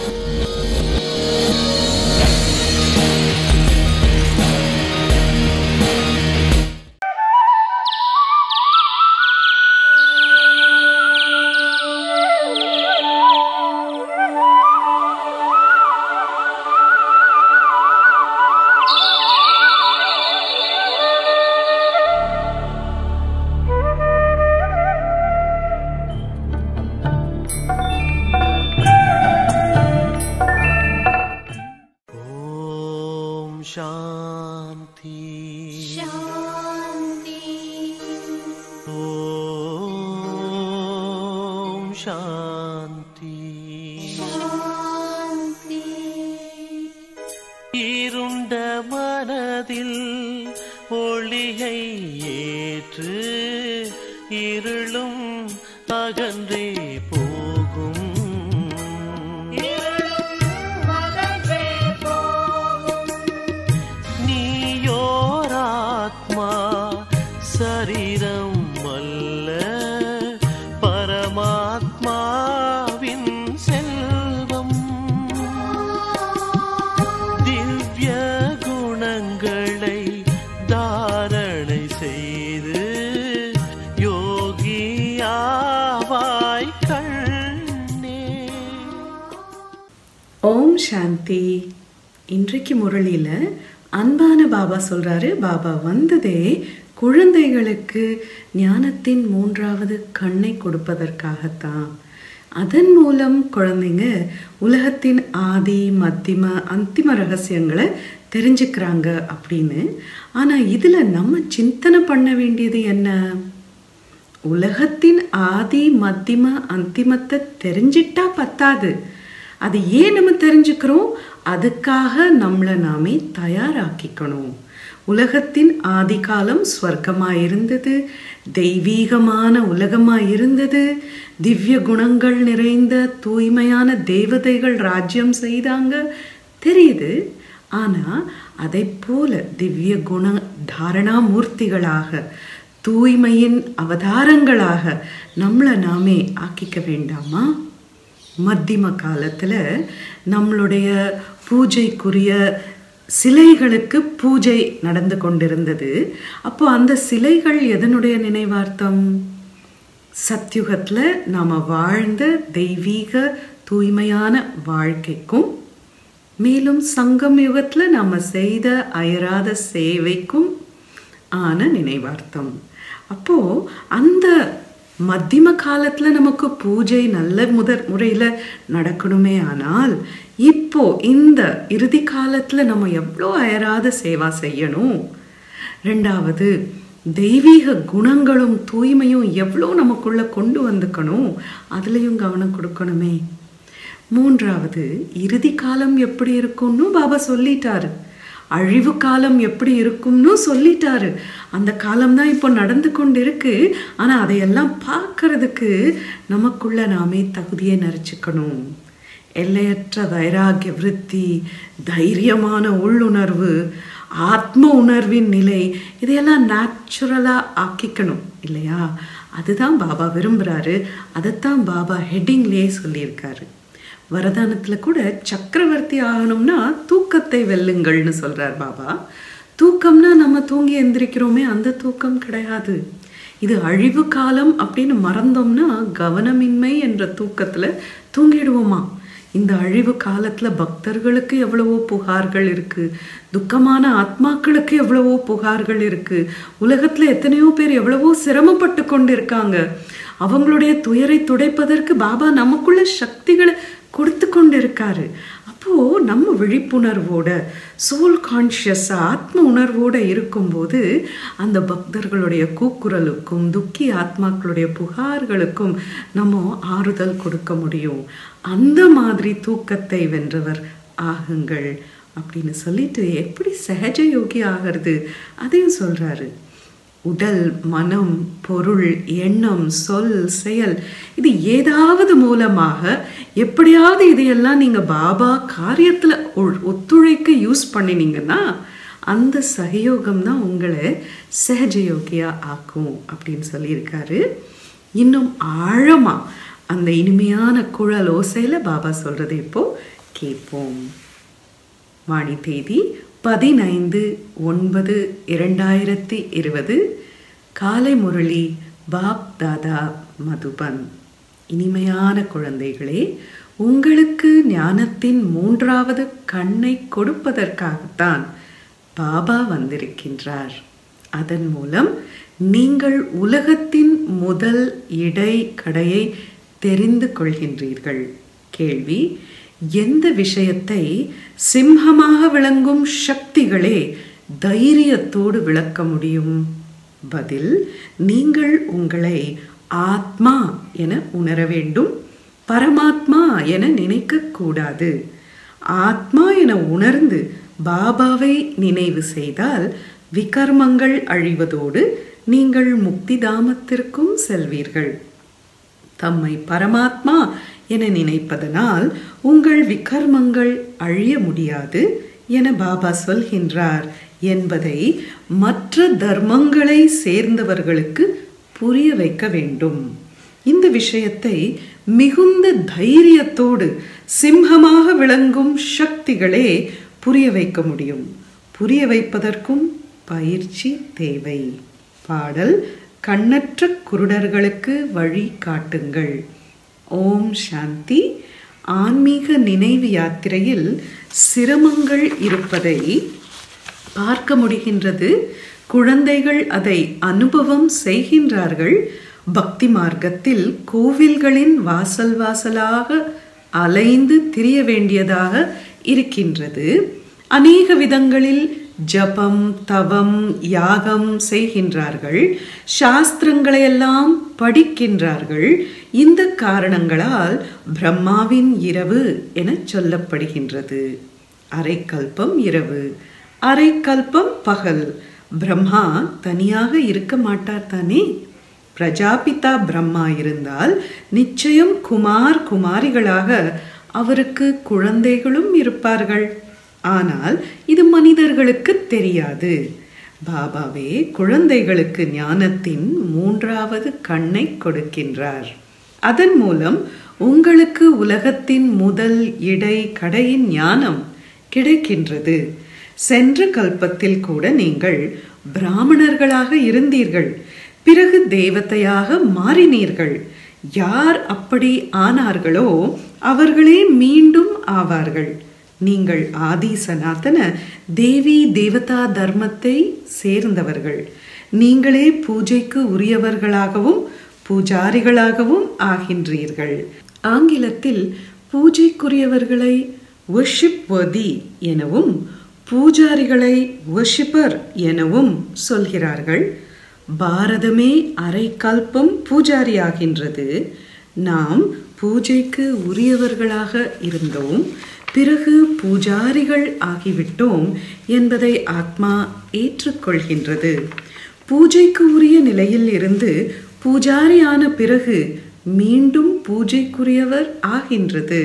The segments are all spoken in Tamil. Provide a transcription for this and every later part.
ॐ शान्ति शान्ति ॐ शान्ति शान्ति இருண்ட மனதில் ஒளியை ஏற்று இருளும் அகன்றே போகும் நீயோராத்மா சரீரம் அல்ல பரமாத்மாவின் செல்வம் திவ்ய குணங்களை தாரணை செய்து யோகியாவாய் கண்ணே ஓம் சாந்தி இன்றைக்கு முரளியில அன்பான பாபா சொல்றாரு பாபா வந்ததே குழந்தைகளுக்கு ஞானத்தின் மூன்றாவது கண்ணை கொடுப்பதற்காகத்தான் அதன் மூலம் குழந்தைங்க உலகத்தின் ஆதி மத்திம அந்திம ரகசியங்களை தெரிஞ்சுக்கிறாங்க அப்படின்னு ஆனா இதுல நம்ம சிந்தனை பண்ண வேண்டியது என்ன உலகத்தின் ஆதி மத்திம அந்திமத்தை தெரிஞ்சிட்டா பத்தாது அது ஏன் நம்ம தெரிஞ்சுக்கிறோம் அதுக்காக நம்மளை நாமே தயாராக்கிக்கணும் உலகத்தின் ஆதி காலம் ஸ்வர்க்கமாக இருந்தது தெய்வீகமான உலகமாக இருந்தது திவ்ய குணங்கள் நிறைந்த தூய்மையான தேவதைகள் ராஜ்யம் செய்தாங்க தெரியுது ஆனால் அதை போல திவ்ய குண தாரணா மூர்த்திகளாக தூய்மையின் அவதாரங்களாக நம்மளை நாமே ஆக்கிக்க வேண்டாமா மத்திம காலத்தில் நம்மளுடைய பூஜைக்குரிய சிலைகளுக்கு பூஜை நடந்து கொண்டிருந்தது அப்போ அந்த சிலைகள் எதனுடைய நினைவார்த்தம் சத்யுகத்தில் நாம் வாழ்ந்த தெய்வீக தூய்மையான வாழ்க்கைக்கும் மேலும் சங்கம் யுகத்தில் நாம் செய்த அயராத சேவைக்கும் ஆன நினைவார்த்தம் அப்போ அந்த மத்திம காலத்துல நமக்கு பூஜை நல்ல முதற் முறையில நடக்கணுமே ஆனால் இப்போ இந்த இறுதி காலத்துல நம்ம எவ்வளோ அயராத சேவா செய்யணும் ரெண்டாவது தெய்வீக குணங்களும் தூய்மையும் எவ்வளோ நமக்குள்ள கொண்டு வந்துக்கணும் அதுலயும் கவனம் கொடுக்கணுமே மூன்றாவது இறுதி காலம் எப்படி இருக்கும்னு பாபா சொல்லிட்டாரு அழிவு காலம் எப்படி இருக்கும்னு சொல்லிட்டாரு அந்த காலம் தான் இப்போ நடந்து கொண்டு இருக்கு ஆனா அதையெல்லாம் பார்க்கறதுக்கு நமக்குள்ள நாமே தகுதியை நரைச்சுக்கணும் எல்லையற்ற வைராகிய விருத்தி தைரியமான உள்ளுணர்வு ஆத்ம உணர்வின் நிலை இதையெல்லாம் நேச்சுரலாக ஆக்கிக்கணும் இல்லையா அதுதான் பாபா விரும்புகிறாரு அதைத்தான் பாபா ஹெட்டிங்லேயே சொல்லியிருக்காரு வரதானத்தில் கூட சக்கரவர்த்தி ஆகணும்னா தூக்கத்தை வெல்லுங்கள்னு சொல்கிறார் பாபா தூக்கம்னா நம்ம தூங்கி எந்திரிக்கிறோமே அந்த தூக்கம் கிடையாது இது அழிவு காலம் அப்படின்னு மறந்தோம்னா கவனமின்மை என்ற தூக்கத்தில் தூங்கிடுவோமா இந்த அழிவு காலத்துல பக்தர்களுக்கு எவ்வளவோ புகார்கள் இருக்கு துக்கமான ஆத்மாக்களுக்கு எவ்வளவோ புகார்கள் இருக்கு உலகத்துல எத்தனையோ பேர் எவ்வளவோ சிரமப்பட்டு கொண்டு இருக்காங்க அவங்களுடைய துயரை துடைப்பதற்கு பாபா நமக்குள்ள சக்திகளை கொடுத்து கொண்டு இருக்காரு அப்போ நம்ம விழிப்புணர்வோட சோல் கான்ஷியஸா ஆத்ம உணர்வோட இருக்கும்போது அந்த பக்தர்களுடைய கூக்குரலுக்கும் துக்கி ஆத்மாக்களுடைய புகார்களுக்கும் நம்ம ஆறுதல் கொடுக்க முடியும் அந்த மாதிரி தூக்கத்தை வென்றவர் ஆகுங்கள் அப்படின்னு சொல்லிட்டு எப்படி சகஜ யோகி ஆகிறது அதையும் சொல்றாரு உடல் மனம் பொருள் எண்ணம் சொல் செயல் இது ஏதாவது மூலமாக எப்படியாவது இதையெல்லாம் நீங்க பாபா காரியத்துல ஒ- ஒத்துழைக்க யூஸ் பண்ணினீங்கன்னா அந்த சகயோகம் தான் உங்களை சகஜயோகியா ஆக்கும் அப்படின்னு சொல்லியிருக்காரு இன்னும் ஆழமா அந்த இனிமையான குழல் ஓசையில பாபா சொல்றது இப்போ கேட்போம் வாணி தேதி பதினைந்து ஒன்பது இரண்டாயிரத்தி இருபது காலை முரளி பாப் தாதா மதுபன் இனிமையான குழந்தைகளே உங்களுக்கு ஞானத்தின் மூன்றாவது கண்ணை கொடுப்பதற்காகத்தான் பாபா வந்திருக்கின்றார் அதன் மூலம் நீங்கள் உலகத்தின் முதல் இடை கடையை தெரிந்து கொள்கின்றீர்கள் கேள்வி எந்த விஷயத்தை சிம்ஹமாக விளங்கும் சக்திகளே தைரியத்தோடு விளக்க முடியும் பதில் நீங்கள் உங்களை ஆத்மா என உணர வேண்டும் பரமாத்மா என நினைக்க கூடாது ஆத்மா என உணர்ந்து பாபாவை நினைவு செய்தால் விகர்மங்கள் அழிவதோடு நீங்கள் முக்தி தாமத்திற்கும் செல்வீர்கள் தம்மை பரமாத்மா என நினைப்பதனால் உங்கள் விகர்மங்கள் அழிய முடியாது என பாபா சொல்கின்றார் என்பதை மற்ற தர்மங்களை சேர்ந்தவர்களுக்கு புரிய வைக்க வேண்டும் இந்த விஷயத்தை மிகுந்த தைரியத்தோடு சிம்ஹமாக விளங்கும் சக்திகளே புரிய வைக்க முடியும் புரிய வைப்பதற்கும் பயிற்சி தேவை பாடல் கண்ணற்ற குருடர்களுக்கு வழி காட்டுங்கள் ஓம் சாந்தி ஆன்மீக நினைவு யாத்திரையில் சிரமங்கள் இருப்பதை பார்க்க முடிகின்றது குழந்தைகள் அதை அனுபவம் செய்கின்றார்கள் பக்தி மார்க்கத்தில் கோவில்களின் வாசல் வாசலாக அலைந்து திரிய வேண்டியதாக இருக்கின்றது அநேக விதங்களில் ஜபம் தவம் யாகம் செய்கின்றார்கள் சாஸ்திரங்களை எல்லாம் படிக்கின்றார்கள் இந்த காரணங்களால் பிரம்மாவின் இரவு என சொல்லப்படுகின்றது அரைக்கல்பம் இரவு அரைக்கல்பம் பகல் பிரம்மா தனியாக இருக்க மாட்டார் தானே பிரஜாபிதா பிரம்மா இருந்தால் நிச்சயம் குமார் குமாரிகளாக அவருக்கு குழந்தைகளும் இருப்பார்கள் ஆனால் இது மனிதர்களுக்கு தெரியாது பாபாவே குழந்தைகளுக்கு ஞானத்தின் மூன்றாவது கண்ணை கொடுக்கின்றார் அதன் மூலம் உங்களுக்கு உலகத்தின் முதல் இடை கடையின் ஞானம் கிடைக்கின்றது சென்ற கல்பத்தில் கூட நீங்கள் பிராமணர்களாக இருந்தீர்கள் பிறகு தேவதையாக மாறினீர்கள் யார் அப்படி ஆனார்களோ அவர்களே மீண்டும் ஆவார்கள் நீங்கள் ஆதி சனாதன தேவி தேவதா தர்மத்தை சேர்ந்தவர்கள் நீங்களே பூஜைக்கு உரியவர்களாகவும் பூஜாரிகளாகவும் ஆகின்றீர்கள் ஆங்கிலத்தில் பூஜைக்குரியவர்களை worship worthy எனவும் பூஜாரிகளை worshipper எனவும் சொல்கிறார்கள் பாரதமே அரைக்கல்பம் பூஜாரியாகின்றது நாம் பூஜைக்கு உரியவர்களாக இருந்தோம் பிறகு பூஜாரிகள் ஆகிவிட்டோம் என்பதை ஆத்மா ஏற்றுக்கொள்கின்றது பூஜைக்கு உரிய நிலையில் இருந்து பூஜாரியான பிறகு மீண்டும் பூஜைக்குரியவர் ஆகின்றது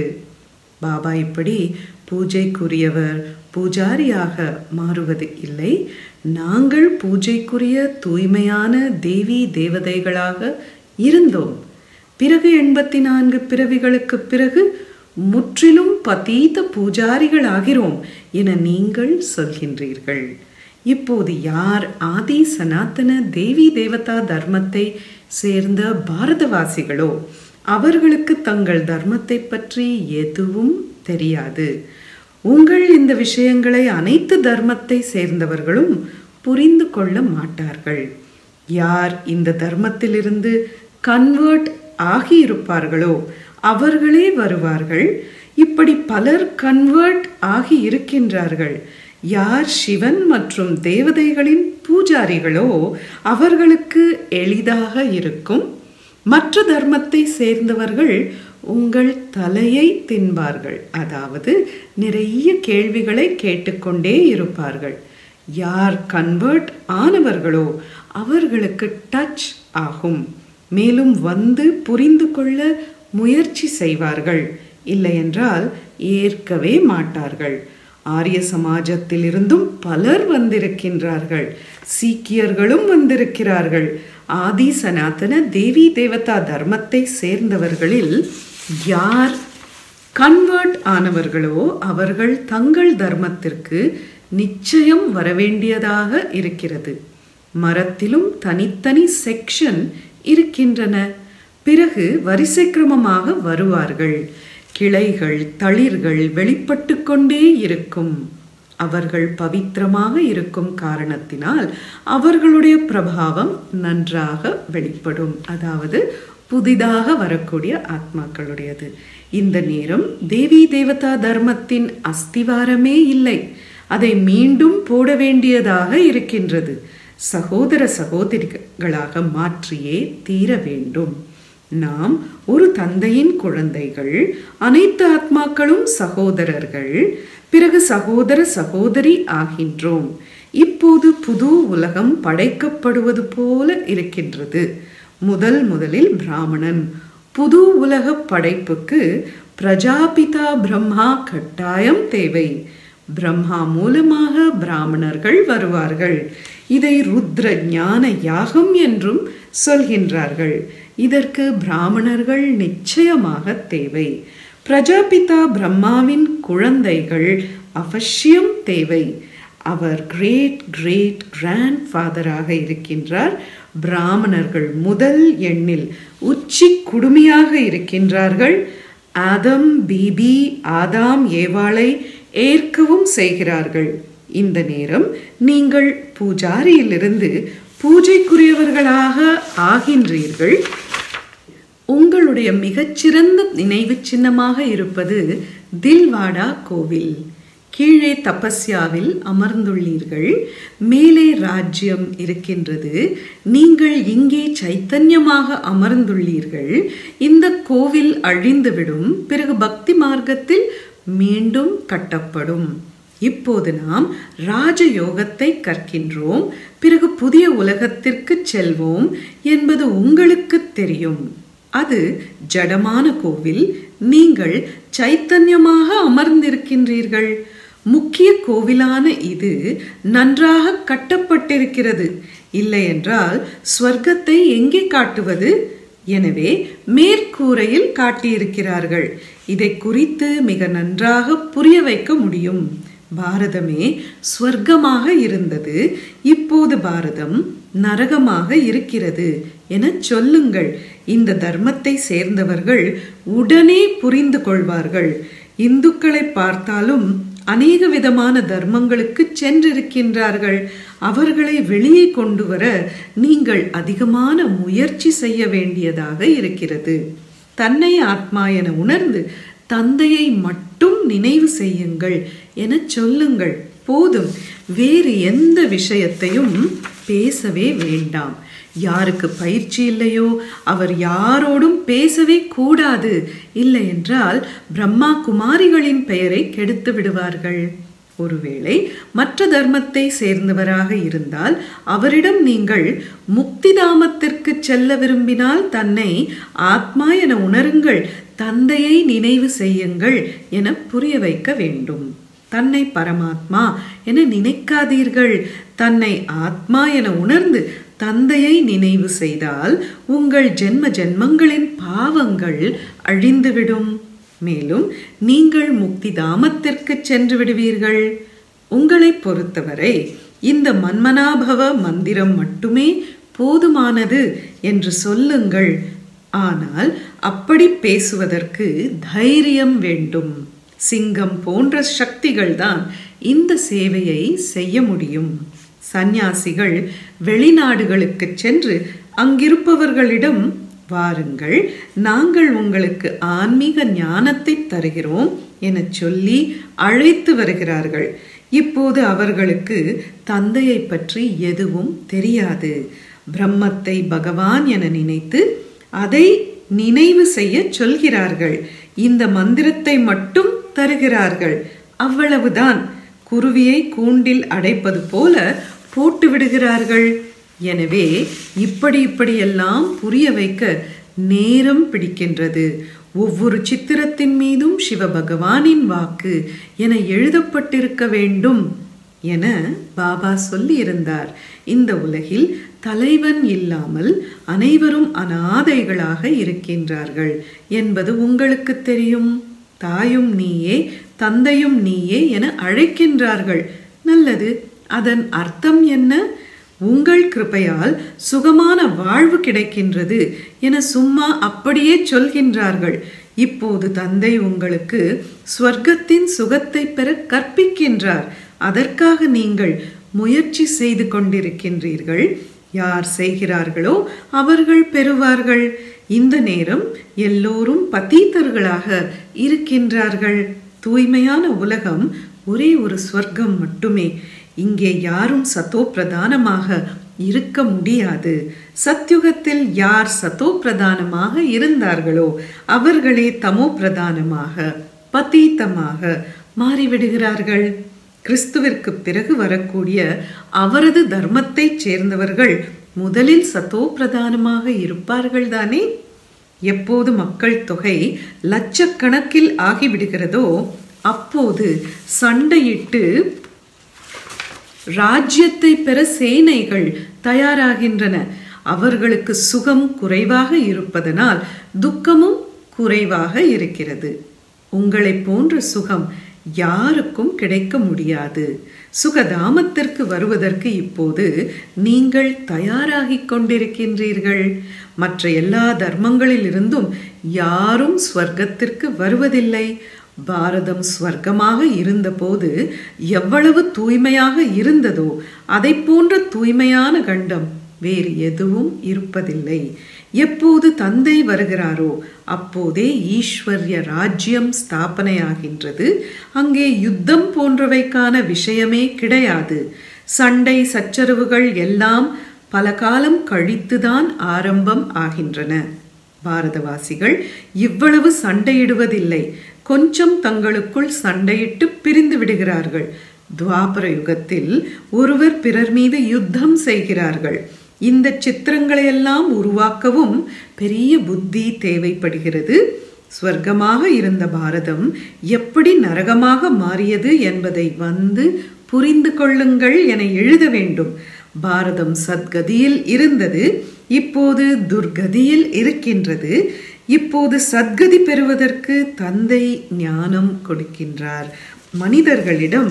பாபா இப்படி பூஜைக்குரியவர் பூஜாரியாக மாறுவது இல்லை நாங்கள் பூஜைக்குரிய தூய்மையான தேவி தேவதைகளாக இருந்தோம் பிறகு எண்பத்தி நான்கு பிறவிகளுக்கு பிறகு முற்றிலும் பதீத பூஜாரிகள் ஆகிறோம் என நீங்கள் சொல்கின்றீர்கள் இப்போது யார் ஆதி சனாதன தேவி தேவதா தர்மத்தை சேர்ந்த பாரதவாசிகளோ அவர்களுக்கு தங்கள் தர்மத்தை பற்றி எதுவும் தெரியாது உங்கள் இந்த விஷயங்களை அனைத்து தர்மத்தை சேர்ந்தவர்களும் புரிந்து கொள்ள மாட்டார்கள் யார் இந்த தர்மத்திலிருந்து கன்வெர்ட் ஆகியிருப்பார்களோ அவர்களே வருவார்கள் இப்படி பலர் கன்வெர்ட் ஆகி இருக்கின்றார்கள் யார் சிவன் மற்றும் தேவதைகளின் பூஜாரிகளோ அவர்களுக்கு எளிதாக இருக்கும் மற்ற தர்மத்தை சேர்ந்தவர்கள் உங்கள் தலையை தின்பார்கள் அதாவது நிறைய கேள்விகளை கேட்டுக்கொண்டே இருப்பார்கள் யார் கன்வெர்ட் ஆனவர்களோ அவர்களுக்கு டச் ஆகும் மேலும் வந்து புரிந்து கொள்ள முயற்சி செய்வார்கள் இல்லையென்றால் ஏற்கவே மாட்டார்கள் ஆரிய சமாஜத்திலிருந்தும் பலர் வந்திருக்கின்றார்கள் சீக்கியர்களும் வந்திருக்கிறார்கள் ஆதி சனாதன தேவி தேவதா தர்மத்தை சேர்ந்தவர்களில் யார் கன்வெர்ட் ஆனவர்களோ அவர்கள் தங்கள் தர்மத்திற்கு நிச்சயம் வரவேண்டியதாக இருக்கிறது மரத்திலும் தனித்தனி செக்ஷன் இருக்கின்றன பிறகு வரிசை கிரமமாக வருவார்கள் கிளைகள் தளிர்கள் வெளிப்பட்டு கொண்டே இருக்கும் அவர்கள் பவித்திரமாக இருக்கும் காரணத்தினால் அவர்களுடைய பிரபாவம் நன்றாக வெளிப்படும் அதாவது புதிதாக வரக்கூடிய ஆத்மாக்களுடையது இந்த நேரம் தேவி தேவதா தர்மத்தின் அஸ்திவாரமே இல்லை அதை மீண்டும் போட வேண்டியதாக இருக்கின்றது சகோதர சகோதரிகளாக மாற்றியே தீர வேண்டும் நாம் ஒரு தந்தையின் குழந்தைகள் அனைத்து ஆத்மாக்களும் சகோதரர்கள் பிறகு சகோதர சகோதரி ஆகின்றோம் இப்போது புது உலகம் படைக்கப்படுவது போல இருக்கின்றது முதல் முதலில் பிராமணன் புது உலக படைப்புக்கு பிரஜாபிதா பிரம்மா கட்டாயம் தேவை பிரம்மா மூலமாக பிராமணர்கள் வருவார்கள் இதை ருத்ர ஞான யாகம் என்றும் சொல்கின்றார்கள் இதற்கு பிராமணர்கள் நிச்சயமாக தேவை பிரஜாபிதா பிரம்மாவின் குழந்தைகள் அவசியம் தேவை அவர் கிரேட் கிரேட் கிராண்ட் ஃபாதராக இருக்கின்றார் பிராமணர்கள் முதல் எண்ணில் உச்சி குடுமையாக இருக்கின்றார்கள் ஆதம் பிபி ஆதாம் ஏவாளை ஏற்கவும் செய்கிறார்கள் இந்த நேரம் நீங்கள் பூஜாரியிலிருந்து பூஜைக்குரியவர்களாக ஆகின்றீர்கள் உங்களுடைய மிகச்சிறந்த நினைவு சின்னமாக இருப்பது தில்வாடா கோவில் கீழே தபஸ்யாவில் அமர்ந்துள்ளீர்கள் மேலே ராஜ்யம் இருக்கின்றது நீங்கள் இங்கே சைத்தன்யமாக அமர்ந்துள்ளீர்கள் இந்த கோவில் அழிந்துவிடும் பிறகு பக்தி மார்க்கத்தில் மீண்டும் கட்டப்படும் இப்போது நாம் ராஜயோகத்தை கற்கின்றோம் பிறகு புதிய உலகத்திற்கு செல்வோம் என்பது உங்களுக்கு தெரியும் அது ஜடமான கோவில் நீங்கள் சைத்தன்யமாக அமர்ந்திருக்கின்றீர்கள் முக்கிய கோவிலான இது நன்றாக கட்டப்பட்டிருக்கிறது இல்லை என்றால் ஸ்வர்க்கத்தை எங்கே காட்டுவது எனவே மேற்கூரையில் காட்டியிருக்கிறார்கள் இதை குறித்து மிக நன்றாக புரிய வைக்க முடியும் பாரதமே ஸ்வர்க்கமாக இருந்தது இப்போது பாரதம் நரகமாக இருக்கிறது என சொல்லுங்கள் இந்த தர்மத்தை சேர்ந்தவர்கள் உடனே புரிந்து கொள்வார்கள் இந்துக்களை பார்த்தாலும் அநேக விதமான தர்மங்களுக்கு சென்றிருக்கின்றார்கள் அவர்களை வெளியே கொண்டு வர நீங்கள் அதிகமான முயற்சி செய்ய வேண்டியதாக இருக்கிறது தன்னை ஆத்மா என உணர்ந்து தந்தையை மட்டும் நினைவு செய்யுங்கள் என சொல்லுங்கள் போதும் வேறு எந்த விஷயத்தையும் பேசவே வேண்டாம் யாருக்கு பயிற்சி இல்லையோ அவர் யாரோடும் பேசவே கூடாது இல்லை என்றால் பிரம்மா குமாரிகளின் பெயரை கெடுத்து விடுவார்கள் ஒருவேளை மற்ற தர்மத்தை சேர்ந்தவராக இருந்தால் அவரிடம் நீங்கள் முக்திதாமத்திற்கு செல்ல விரும்பினால் தன்னை ஆத்மா என உணருங்கள் தந்தையை நினைவு செய்யுங்கள் என புரிய வைக்க வேண்டும் தன்னை பரமாத்மா என நினைக்காதீர்கள் தன்னை ஆத்மா என உணர்ந்து தந்தையை நினைவு செய்தால் உங்கள் ஜென்ம ஜென்மங்களின் பாவங்கள் அழிந்துவிடும் மேலும் நீங்கள் முக்தி தாமத்திற்கு சென்று விடுவீர்கள் உங்களை பொறுத்தவரை இந்த மன்மனாபவ மந்திரம் மட்டுமே போதுமானது என்று சொல்லுங்கள் ஆனால் அப்படி பேசுவதற்கு தைரியம் வேண்டும் சிங்கம் போன்ற சக்திகள் தான் இந்த சேவையை செய்ய முடியும் சந்நியாசிகள் வெளிநாடுகளுக்கு சென்று அங்கிருப்பவர்களிடம் வாருங்கள் நாங்கள் உங்களுக்கு ஆன்மீக ஞானத்தை தருகிறோம் என சொல்லி அழைத்து வருகிறார்கள் இப்போது அவர்களுக்கு தந்தையை பற்றி எதுவும் தெரியாது பிரம்மத்தை பகவான் என நினைத்து அதை நினைவு செய்ய சொல்கிறார்கள் இந்த மந்திரத்தை மட்டும் தருகிறார்கள் அவ்வளவுதான் குருவியை கூண்டில் அடைப்பது போல போட்டு விடுகிறார்கள் எனவே இப்படி இப்படியெல்லாம் புரிய வைக்க நேரம் பிடிக்கின்றது ஒவ்வொரு சித்திரத்தின் மீதும் சிவபகவானின் வாக்கு என எழுதப்பட்டிருக்க வேண்டும் என பாபா சொல்லியிருந்தார் இந்த உலகில் தலைவன் இல்லாமல் அனைவரும் அனாதைகளாக இருக்கின்றார்கள் என்பது உங்களுக்கு தெரியும் தாயும் நீயே தந்தையும் நீயே என அழைக்கின்றார்கள் நல்லது அதன் அர்த்தம் என்ன உங்கள் கிருபையால் சுகமான வாழ்வு கிடைக்கின்றது என சும்மா அப்படியே சொல்கின்றார்கள் இப்போது தந்தை உங்களுக்கு ஸ்வர்க்கத்தின் சுகத்தை பெற கற்பிக்கின்றார் அதற்காக நீங்கள் முயற்சி செய்து கொண்டிருக்கின்றீர்கள் யார் செய்கிறார்களோ அவர்கள் பெறுவார்கள் இந்த நேரம் எல்லோரும் பதீத்தர்களாக இருக்கின்றார்கள் தூய்மையான உலகம் ஒரே ஒரு ஸ்வர்க்கம் மட்டுமே இங்கே யாரும் சத்தோ பிரதானமாக இருக்க முடியாது சத்யுகத்தில் யார் சத்தோ பிரதானமாக இருந்தார்களோ அவர்களே தமோ பிரதானமாக பதீத்தமாக மாறிவிடுகிறார்கள் கிறிஸ்துவிற்கு பிறகு வரக்கூடிய அவரது தர்மத்தைச் சேர்ந்தவர்கள் முதலில் சத்தோ பிரதானமாக இருப்பார்கள் தானே எப்போது மக்கள் தொகை லட்சக்கணக்கில் ஆகிவிடுகிறதோ அப்போது சண்டையிட்டு ராஜ்யத்தை பெற சேனைகள் தயாராகின்றன அவர்களுக்கு சுகம் குறைவாக இருப்பதனால் துக்கமும் குறைவாக இருக்கிறது உங்களை போன்ற சுகம் யாருக்கும் கிடைக்க முடியாது சுகதாமத்திற்கு வருவதற்கு இப்போது நீங்கள் தயாராகிக் கொண்டிருக்கின்றீர்கள் மற்ற எல்லா தர்மங்களிலிருந்தும் யாரும் ஸ்வர்க்கத்திற்கு வருவதில்லை பாரதம் ஸ்வர்க்கமாக இருந்தபோது எவ்வளவு தூய்மையாக இருந்ததோ அதை போன்ற தூய்மையான கண்டம் வேறு எதுவும் இருப்பதில்லை எப்போது தந்தை வருகிறாரோ அப்போதே ஈஸ்வர்ய ராஜ்யம் ஸ்தாபனையாகின்றது அங்கே யுத்தம் போன்றவைக்கான விஷயமே கிடையாது சண்டை சச்சரவுகள் எல்லாம் பல காலம் கழித்துதான் ஆரம்பம் ஆகின்றன பாரதவாசிகள் இவ்வளவு சண்டையிடுவதில்லை கொஞ்சம் தங்களுக்குள் சண்டையிட்டு பிரிந்து விடுகிறார்கள் துவாபர யுகத்தில் ஒருவர் பிறர் மீது யுத்தம் செய்கிறார்கள் இந்த சித்திரங்களை எல்லாம் உருவாக்கவும் பெரிய புத்தி தேவைப்படுகிறது ஸ்வர்க்கமாக இருந்த பாரதம் எப்படி நரகமாக மாறியது என்பதை வந்து புரிந்து கொள்ளுங்கள் என எழுத வேண்டும் பாரதம் சத்கதியில் இருந்தது இப்போது துர்கதியில் இருக்கின்றது இப்போது சத்கதி பெறுவதற்கு தந்தை ஞானம் கொடுக்கின்றார் மனிதர்களிடம்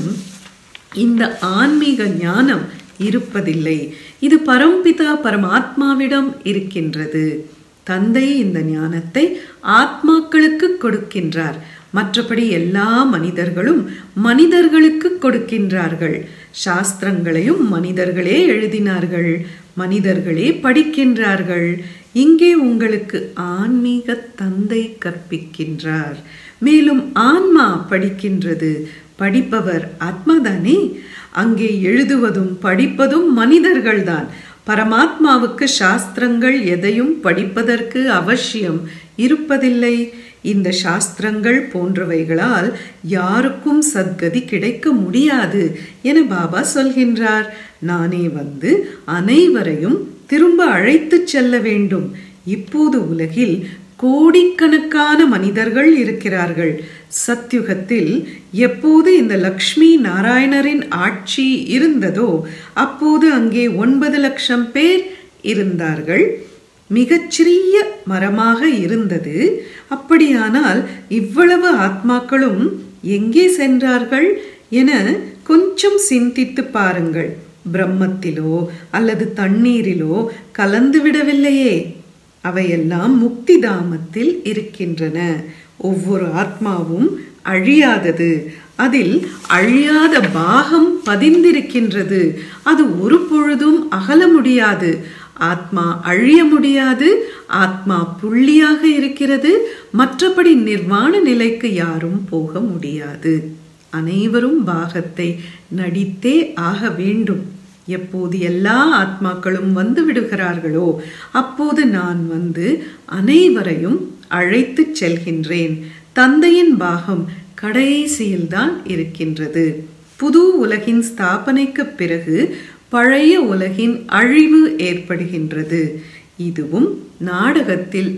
இந்த ஆன்மீக ஞானம் இருப்பதில்லை இது பரம்பிதா பரமாத்மாவிடம் இருக்கின்றது தந்தை இந்த ஞானத்தை ஆத்மாக்களுக்கு கொடுக்கின்றார் மற்றபடி எல்லா மனிதர்களும் மனிதர்களுக்கு கொடுக்கின்றார்கள் சாஸ்திரங்களையும் மனிதர்களே எழுதினார்கள் மனிதர்களே படிக்கின்றார்கள் இங்கே உங்களுக்கு ஆன்மீக தந்தை கற்பிக்கின்றார் மேலும் ஆன்மா படிக்கின்றது படிப்பவர் ஆத்மாதானே அங்கே எழுதுவதும் படிப்பதும் மனிதர்கள்தான் பரமாத்மாவுக்கு சாஸ்திரங்கள் எதையும் படிப்பதற்கு அவசியம் இருப்பதில்லை இந்த சாஸ்திரங்கள் போன்றவைகளால் யாருக்கும் சத்கதி கிடைக்க முடியாது என பாபா சொல்கின்றார் நானே வந்து அனைவரையும் திரும்ப அழைத்துச் செல்ல வேண்டும் இப்போது உலகில் கோடிக்கணக்கான மனிதர்கள் இருக்கிறார்கள் சத்யுகத்தில் எப்போது இந்த லக்ஷ்மி நாராயணரின் ஆட்சி இருந்ததோ அப்போது அங்கே ஒன்பது லட்சம் பேர் இருந்தார்கள் மிகச்சிறிய மரமாக இருந்தது அப்படியானால் இவ்வளவு ஆத்மாக்களும் எங்கே சென்றார்கள் என கொஞ்சம் சிந்தித்து பாருங்கள் பிரம்மத்திலோ அல்லது தண்ணீரிலோ கலந்து விடவில்லையே அவையெல்லாம் முக்தி தாமத்தில் இருக்கின்றன ஒவ்வொரு ஆத்மாவும் அழியாதது அதில் அழியாத பாகம் பதிந்திருக்கின்றது அது ஒரு பொழுதும் அகல முடியாது ஆத்மா அழிய முடியாது ஆத்மா புள்ளியாக இருக்கிறது மற்றபடி நிர்வாண நிலைக்கு யாரும் போக முடியாது அனைவரும் பாகத்தை நடித்தே ஆக வேண்டும் எப்போது எல்லா ஆத்மாக்களும் வந்து விடுகிறார்களோ அப்போது நான் வந்து அனைவரையும் அழைத்து செல்கின்றேன் தந்தையின் பாகம் கடைசியில்தான் இருக்கின்றது புது உலகின் ஸ்தாபனைக்கு பிறகு பழைய உலகின் அழிவு ஏற்படுகின்றது இதுவும் நாடகத்தில்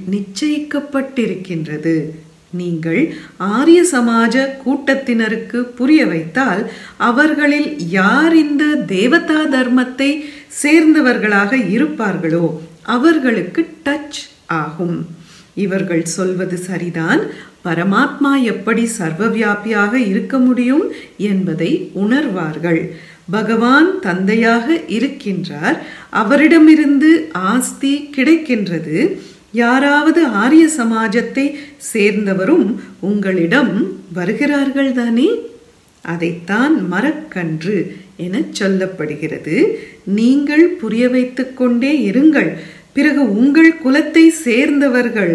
நிச்சயிக்கப்பட்டிருக்கின்றது நீங்கள் ஆரிய சமாஜ கூட்டத்தினருக்கு புரிய வைத்தால் அவர்களில் யார் இந்த தேவதா தர்மத்தை சேர்ந்தவர்களாக இருப்பார்களோ அவர்களுக்கு டச் ஆகும் இவர்கள் சொல்வது சரிதான் பரமாத்மா எப்படி சர்வவியாபியாக இருக்க முடியும் என்பதை உணர்வார்கள் பகவான் தந்தையாக இருக்கின்றார் அவரிடமிருந்து ஆஸ்தி கிடைக்கின்றது யாராவது ஆரிய சமாஜத்தை சேர்ந்தவரும் உங்களிடம் வருகிறார்கள் தானே அதைத்தான் மரக்கன்று என சொல்லப்படுகிறது நீங்கள் புரிய வைத்துக் கொண்டே இருங்கள் பிறகு உங்கள் குலத்தை சேர்ந்தவர்கள்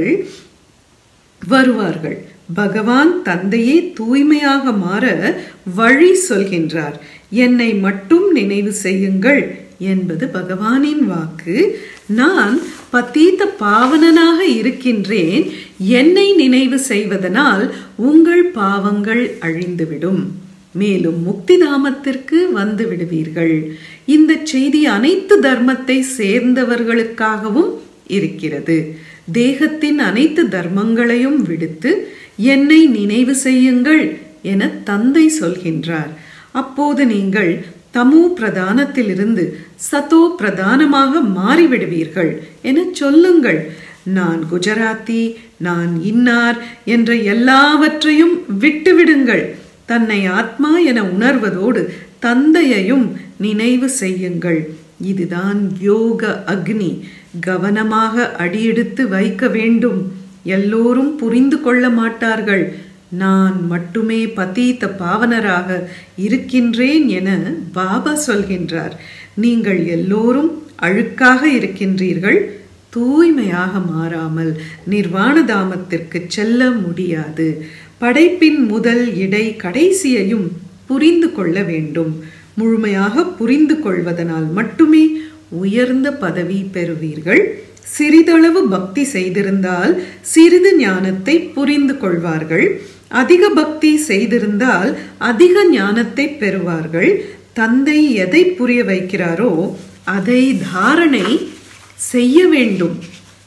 வருவார்கள் பகவான் தந்தையே தூய்மையாக மாற வழி சொல்கின்றார் என்னை மட்டும் நினைவு செய்யுங்கள் என்பது பகவானின் வாக்கு நான் பத்தீத்த பாவனனாக இருக்கின்றேன் என்னை நினைவு செய்வதனால் உங்கள் பாவங்கள் அழிந்துவிடும் மேலும் முக்தி தாமத்திற்கு வந்து விடுவீர்கள் இந்த செய்தி அனைத்து தர்மத்தை சேர்ந்தவர்களுக்காகவும் இருக்கிறது தேகத்தின் அனைத்து தர்மங்களையும் விடுத்து என்னை நினைவு செய்யுங்கள் என தந்தை சொல்கின்றார் அப்போது நீங்கள் தமோ பிரதானத்திலிருந்து சதோ பிரதானமாக மாறிவிடுவீர்கள் என சொல்லுங்கள் நான் குஜராத்தி நான் இன்னார் என்ற எல்லாவற்றையும் விட்டுவிடுங்கள் தன்னை ஆத்மா என உணர்வதோடு தந்தையையும் நினைவு செய்யுங்கள் இதுதான் யோக அக்னி கவனமாக அடியெடுத்து வைக்க வேண்டும் எல்லோரும் புரிந்து கொள்ள மாட்டார்கள் நான் மட்டுமே பதீத்த பாவனராக இருக்கின்றேன் என பாபா சொல்கின்றார் நீங்கள் எல்லோரும் அழுக்காக இருக்கின்றீர்கள் தூய்மையாக மாறாமல் நிர்வாண தாமத்திற்கு செல்ல முடியாது படைப்பின் முதல் இடை கடைசியையும் புரிந்து கொள்ள வேண்டும் முழுமையாக புரிந்து கொள்வதனால் மட்டுமே உயர்ந்த பதவி பெறுவீர்கள் சிறிதளவு பக்தி செய்திருந்தால் சிறிது ஞானத்தை புரிந்து கொள்வார்கள் அதிக பக்தி செய்திருந்தால் அதிக ஞானத்தை பெறுவார்கள் தந்தை எதை புரிய வைக்கிறாரோ அதை தாரணை செய்ய வேண்டும்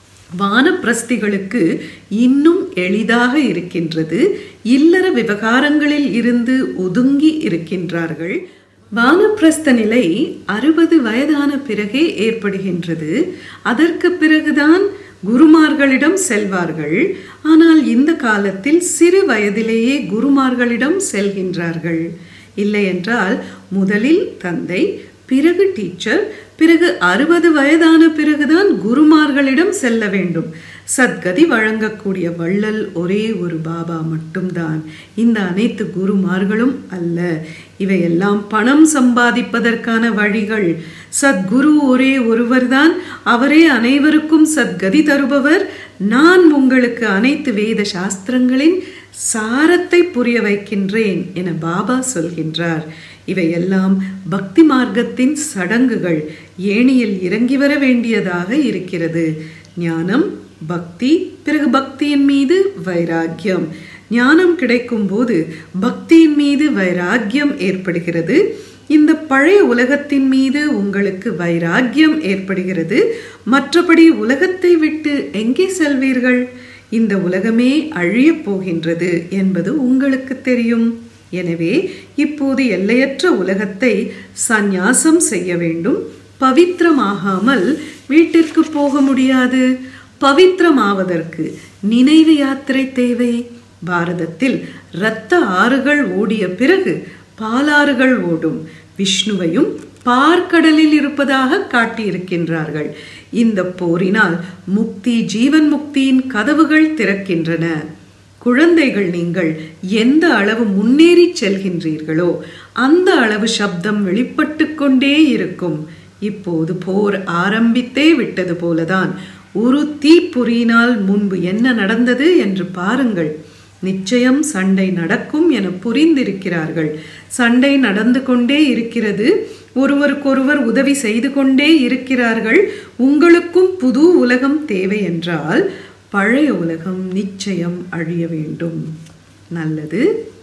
வானப்பிரஸ்திகளுக்கு இன்னும் எளிதாக இருக்கின்றது இல்லற விவகாரங்களில் இருந்து ஒதுங்கி இருக்கின்றார்கள் வானப்பிரஸ்த நிலை அறுபது வயதான பிறகே ஏற்படுகின்றது அதற்கு பிறகுதான் குருமார்களிடம் செல்வார்கள் ஆனால் இந்த காலத்தில் சிறு வயதிலேயே குருமார்களிடம் செல்கின்றார்கள் இல்லை என்றால் முதலில் தந்தை பிறகு டீச்சர் பிறகு அறுபது வயதான பிறகுதான் குருமார்களிடம் செல்ல வேண்டும் சத்கதி வழங்கக்கூடிய வள்ளல் ஒரே ஒரு பாபா மட்டும்தான் இந்த அனைத்து குருமார்களும் அல்ல இவையெல்லாம் பணம் சம்பாதிப்பதற்கான வழிகள் சத்குரு ஒரே ஒருவர்தான் அவரே அனைவருக்கும் சத்கதி தருபவர் நான் உங்களுக்கு அனைத்து வேத சாஸ்திரங்களின் சாரத்தை புரிய வைக்கின்றேன் என பாபா சொல்கின்றார் இவையெல்லாம் பக்தி மார்க்கத்தின் சடங்குகள் ஏணியில் இறங்கி வர வேண்டியதாக இருக்கிறது ஞானம் பக்தி பிறகு பக்தியின் மீது வைராக்கியம் ஞானம் கிடைக்கும் போது பக்தியின் மீது வைராக்கியம் ஏற்படுகிறது இந்த பழைய உலகத்தின் மீது உங்களுக்கு வைராக்கியம் ஏற்படுகிறது மற்றபடி உலகத்தை விட்டு எங்கே செல்வீர்கள் இந்த உலகமே அழியப் போகின்றது என்பது உங்களுக்கு தெரியும் எனவே இப்போது எல்லையற்ற உலகத்தை சந்நியாசம் செய்ய வேண்டும் பவித்திரமாகாமல் வீட்டிற்கு போக முடியாது பவித்திரமாவதற்கு நினைவு யாத்திரை தேவை பாரதத்தில் இரத்த ஆறுகள் ஓடிய பிறகு பாலாறுகள் ஓடும் விஷ்ணுவையும் பார்க்கடலில் இருப்பதாக காட்டியிருக்கின்றார்கள் இந்த போரினால் முக்தி ஜீவன் முக்தியின் கதவுகள் திறக்கின்றன குழந்தைகள் நீங்கள் எந்த அளவு முன்னேறி செல்கின்றீர்களோ அந்த அளவு சப்தம் வெளிப்பட்டு கொண்டே இருக்கும் இப்போது போர் ஆரம்பித்தே விட்டது போலதான் ஒரு தீப்பொறியினால் முன்பு என்ன நடந்தது என்று பாருங்கள் நிச்சயம் சண்டை நடக்கும் என புரிந்திருக்கிறார்கள் சண்டை நடந்து கொண்டே இருக்கிறது ஒருவருக்கொருவர் உதவி செய்து கொண்டே இருக்கிறார்கள் உங்களுக்கும் புது உலகம் தேவை என்றால் பழைய உலகம் நிச்சயம் அழிய வேண்டும் நல்லது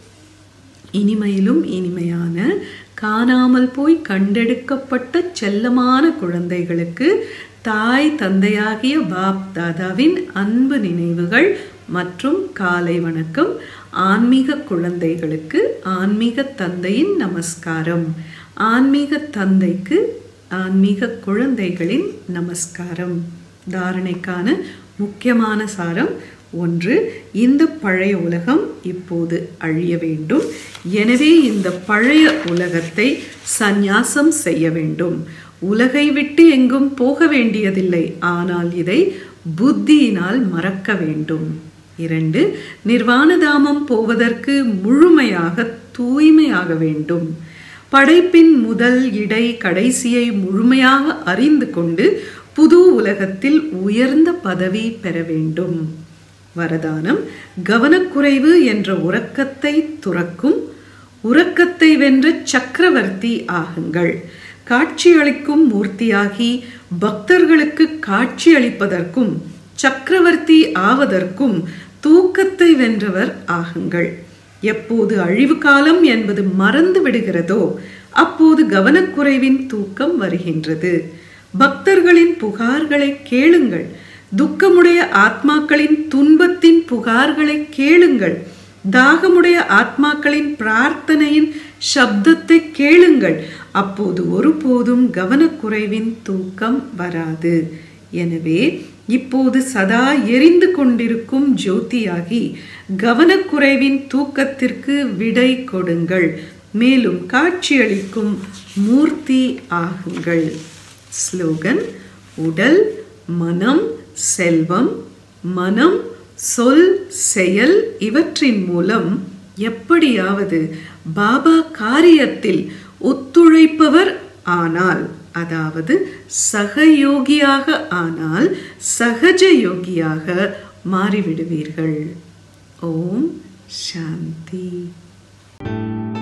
இனிமையிலும் இனிமையான காணாமல் போய் கண்டெடுக்கப்பட்ட செல்லமான குழந்தைகளுக்கு தாய் தந்தையாகிய பாப் தாதாவின் அன்பு நினைவுகள் மற்றும் காலை வணக்கம் ஆன்மீக குழந்தைகளுக்கு ஆன்மீக தந்தையின் நமஸ்காரம் ஆன்மீக தந்தைக்கு ஆன்மீக குழந்தைகளின் நமஸ்காரம் தாரணைக்கான முக்கியமான சாரம் ஒன்று இந்த பழைய உலகம் இப்போது அழிய வேண்டும் எனவே இந்த பழைய உலகத்தை சந்நியாசம் செய்ய வேண்டும் உலகை விட்டு எங்கும் போக வேண்டியதில்லை ஆனால் இதை புத்தியினால் மறக்க வேண்டும் இரண்டு நிர்வாணதாமம் போவதற்கு முழுமையாக தூய்மையாக வேண்டும் படைப்பின் முதல் இடை கடைசியை முழுமையாக அறிந்து கொண்டு புது உலகத்தில் உயர்ந்த பதவி பெற வேண்டும் வரதானம் கவனக்குறைவு என்ற உறக்கத்தை துறக்கும் உறக்கத்தை வென்ற சக்கரவர்த்தி ஆகுங்கள் காட்சியளிக்கும் மூர்த்தியாகி பக்தர்களுக்கு காட்சியளிப்பதற்கும் சக்கரவர்த்தி ஆவதற்கும் தூக்கத்தை வென்றவர் ஆகுங்கள் எப்போது அழிவு காலம் என்பது மறந்து விடுகிறதோ அப்போது கவனக்குறைவின் தூக்கம் வருகின்றது பக்தர்களின் புகார்களை கேளுங்கள் துக்கமுடைய ஆத்மாக்களின் துன்பத்தின் புகார்களை கேளுங்கள் தாகமுடைய ஆத்மாக்களின் பிரார்த்தனையின் சப்தத்தை கேளுங்கள் அப்போது ஒருபோதும் கவனக்குறைவின் தூக்கம் வராது எனவே இப்போது சதா எரிந்து கொண்டிருக்கும் ஜோதியாகி கவனக்குறைவின் தூக்கத்திற்கு விடை கொடுங்கள் மேலும் காட்சியளிக்கும் மூர்த்தி ஆகுங்கள் ஸ்லோகன் உடல் மனம் செல்வம் மனம் சொல் செயல் இவற்றின் மூலம் எப்படியாவது பாபா காரியத்தில் ஒத்துழைப்பவர் ஆனால் அதாவது சகயோகியாக ஆனால் சகஜ யோகியாக மாறிவிடுவீர்கள் ஓம் சாந்தி